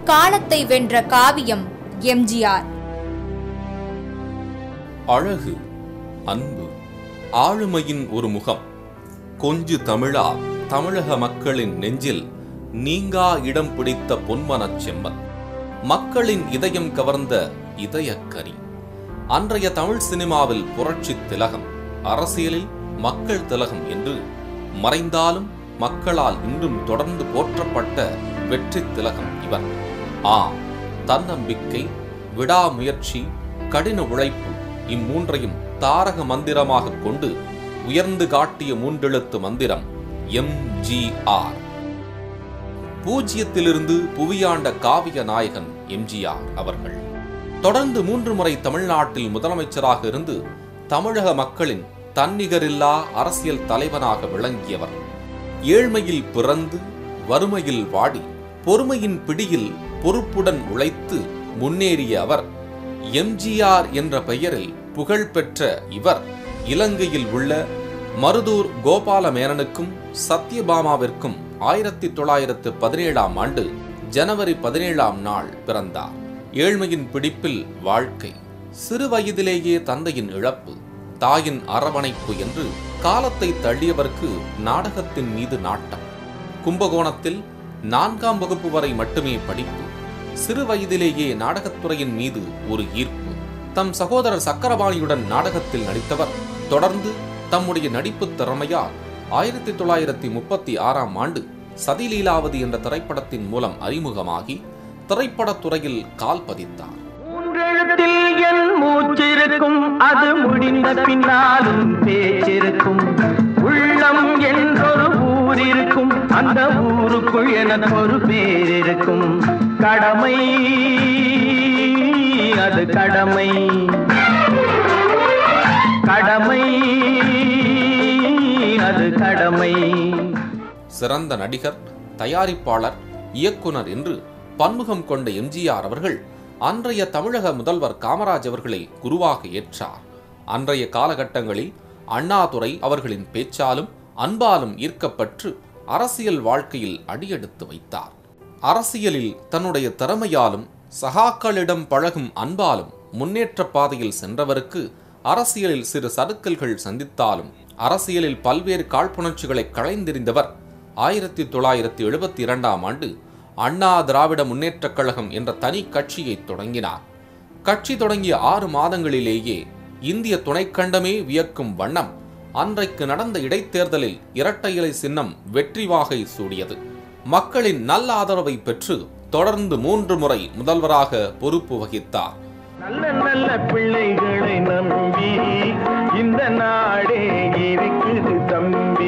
காலத்தை வென்ற காவியம் எம்ஜிஆர் அழகு அன்பு ஆளுமையின் ஒரு முகம் கொஞ்சு தமிழா தமிழக மக்களின் நெஞ்சில் நீங்கா இடம் பிடித்த பொன்மனச் செம்மல் மக்களின் இதயம் கவர்ந்த இதயக்கனி அன்றைய தமிழ் சினிமாவில் புரட்சி திலகம் அரசியலில் மக்கள் திலகம் என்று மறைந்தாலும் மக்களால் இன்றும் தொடர்ந்து போற்றப்பட்ட வெற்றி திலகம் இவர் ஆம் தன்னம்பிக்கை விடாமுயற்சி கடின உழைப்பு இம்மூன்றையும் தாரக மந்திரமாக கொண்டு உயர்ந்து காட்டிய மூன்றெழுத்து மந்திரம் எம்ஜிஆர் பூஜ்யத்திலிருந்து புவியாண்ட காவிய நாயகன் எம்ஜிஆர் அவர்கள் தொடர்ந்து மூன்று முறை தமிழ்நாட்டில் முதலமைச்சராக இருந்து தமிழக மக்களின் தன்னிகரில்லா அரசியல் தலைவனாக விளங்கியவர் ஏழ்மையில் பிறந்து வறுமையில் வாடி பொறுமையின் பிடியில் பொறுப்புடன் உழைத்து முன்னேறிய அவர் எம்ஜிஆர் என்ற பெயரில் புகழ்பெற்ற இவர் இலங்கையில் உள்ள மருதூர் கோபால மேனனுக்கும் சத்யபாமாவிற்கும் ஆயிரத்தி தொள்ளாயிரத்து பதினேழாம் ஆண்டு ஜனவரி பதினேழாம் நாள் பிறந்தார் ஏழ்மையின் பிடிப்பில் வாழ்க்கை சிறு வயதிலேயே தந்தையின் இழப்பு தாயின் அரவணைப்பு என்று காலத்தை தள்ளியவருக்கு நாடகத்தின் மீது நாட்டம் கும்பகோணத்தில் நான்காம் வகுப்பு வரை மட்டுமே படிப்பு சிறு வயதிலேயே நாடகத்துறையின் மீது ஒரு ஈர்ப்பு தம் சகோதரர் சக்கரபாணியுடன் நாடகத்தில் நடித்தவர் தொடர்ந்து தம்முடைய நடிப்பு திறமையால் ஆயிரத்தி தொள்ளாயிரத்தி முப்பத்தி ஆறாம் ஆண்டு சதிலீலாவதி என்ற திரைப்படத்தின் மூலம் அறிமுகமாகி திரைப்படத் துறையில் கால் பதித்தார் மூன்றெழுத்தில் என் மூச்சிருக்கும் அது முடிந்த பின்னாலும் பேச்சிருக்கும் உள்ளம் என்றொரு ஊர் இருக்கும் அந்த ஊருக்குள் எனக்கு ஒரு பேர் இருக்கும் கடமை அது கடமை கடமை அது கடமை சிறந்த நடிகர் தயாரிப்பாளர் இயக்குனர் என்று பன்முகம் கொண்ட எம்ஜிஆர் அவர்கள் அன்றைய தமிழக முதல்வர் காமராஜ் அவர்களை குருவாக ஏற்றார் அன்றைய காலகட்டங்களில் அண்ணாதுரை அவர்களின் பேச்சாலும் அன்பாலும் ஈர்க்கப்பட்டு அரசியல் வாழ்க்கையில் அடியெடுத்து வைத்தார் அரசியலில் தன்னுடைய திறமையாலும் சகாக்களிடம் பழகும் அன்பாலும் முன்னேற்ற பாதையில் சென்றவருக்கு அரசியலில் சிறு சறுக்கல்கள் சந்தித்தாலும் அரசியலில் பல்வேறு காழ்ப்புணர்ச்சிகளை களைந்தெறிந்தவர் ஆயிரத்தி தொள்ளாயிரத்தி எழுபத்தி இரண்டாம் ஆண்டு அண்ணா திராவிட முன்னேற்றக் கழகம் என்ற தனி கட்சியை தொடங்கினார் கட்சி தொடங்கிய ஆறு மாதங்களிலேயே இந்திய துணைக்கண்டமே வியக்கும் வண்ணம் அன்றைக்கு நடந்த இடைத்தேர்தலில் இரட்டை இலை சின்னம் வெற்றி வாகை சூடியது மக்களின் நல்ல ஆதரவை பெற்று தொடர்ந்து மூன்று முறை முதல்வராக பொறுப்பு வகித்தார் நல்ல நல்ல பிள்ளைகளை நம்பி இந்த நாடே இருக்குது தம்பி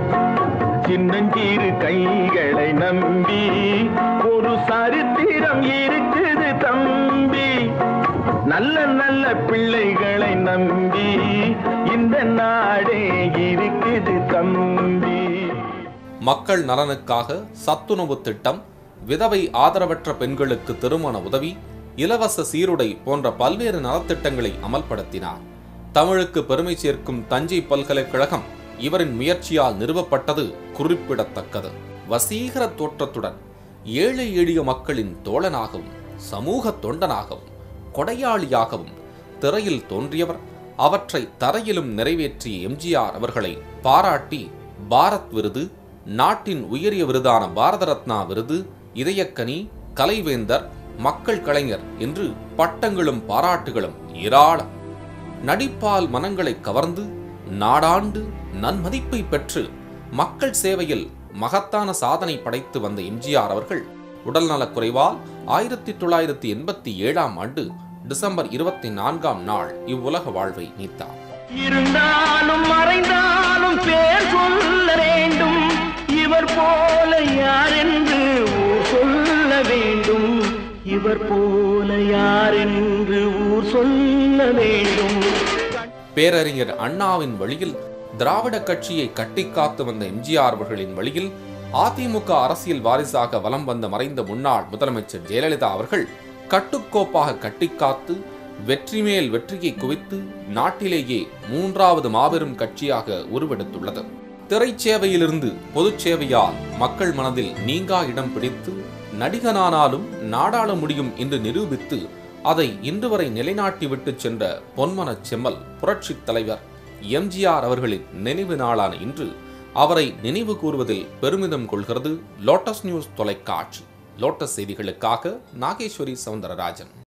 சின்னஞ்சிறு கைகளை நம்பி ஒரு சரித்திரம் இருக்குது தம்பி நல்ல நல்ல பிள்ளைகளை நம்பி இந்த நாடே இருக்குது தம்பி மக்கள் நலனுக்காக சத்துணவு திட்டம் விதவை ஆதரவற்ற பெண்களுக்கு திருமண உதவி இலவச சீருடை போன்ற பல்வேறு நலத்திட்டங்களை அமல்படுத்தினார் தமிழுக்கு பெருமை சேர்க்கும் தஞ்சை பல்கலைக்கழகம் இவரின் முயற்சியால் நிறுவப்பட்டது குறிப்பிடத்தக்கது வசீகர தோற்றத்துடன் ஏழை எளிய மக்களின் தோழனாகவும் சமூக தொண்டனாகவும் கொடையாளியாகவும் திரையில் தோன்றியவர் அவற்றை தரையிலும் நிறைவேற்றிய எம்ஜிஆர் அவர்களை பாராட்டி பாரத் விருது நாட்டின் உயரிய விருதான பாரத ரத்னா விருது இதயக்கனி கலைவேந்தர் மக்கள் கலைஞர் என்று பட்டங்களும் பாராட்டுகளும் ஏராளம் நடிப்பால் மனங்களை கவர்ந்து நாடாண்டு நன்மதிப்பை பெற்று மக்கள் சேவையில் மகத்தான சாதனை படைத்து வந்த எம்ஜிஆர் அவர்கள் உடல்நலக் குறைவால் ஆயிரத்தி தொள்ளாயிரத்தி எண்பத்தி ஏழாம் ஆண்டு டிசம்பர் இருபத்தி நான்காம் நாள் இவ்வுலக வாழ்வை நீத்தார் இருந்தாலும் மறைந்தாலும் பேர் சொல்ல வேண்டும் இவர் போல யார் என்று ஊர் சொல்ல வேண்டும் இவர் போல யார் என்று ஊர் சொல்ல வேண்டும் பேரறிஞர் அண்ணாவின் வழியில் திராவிட கட்சியை கட்டிக்காத்து வந்த எம்ஜிஆர் அவர்களின் வழியில் அதிமுக அரசியல் வாரிசாக வலம் வந்த மறைந்த முன்னாள் முதலமைச்சர் ஜெயலலிதா அவர்கள் கட்டுக்கோப்பாக கட்டிக்காத்து வெற்றி மேல் வெற்றியை குவித்து நாட்டிலேயே மூன்றாவது மாபெரும் கட்சியாக உருவெடுத்துள்ளது திரைச்சேவையிலிருந்து பொதுச் சேவையால் மக்கள் மனதில் நீங்கா இடம் பிடித்து நடிகனானாலும் நாடாள முடியும் என்று நிரூபித்து அதை இன்று வரை நிலைநாட்டி விட்டுச் சென்ற பொன்மனச் செம்மல் புரட்சித் தலைவர் எம்ஜிஆர் அவர்களின் நினைவு நாளான இன்று அவரை நினைவு கூறுவதில் பெருமிதம் கொள்கிறது லோட்டஸ் நியூஸ் தொலைக்காட்சி லோட்டஸ் செய்திகளுக்காக நாகேஸ்வரி சவுந்தரராஜன்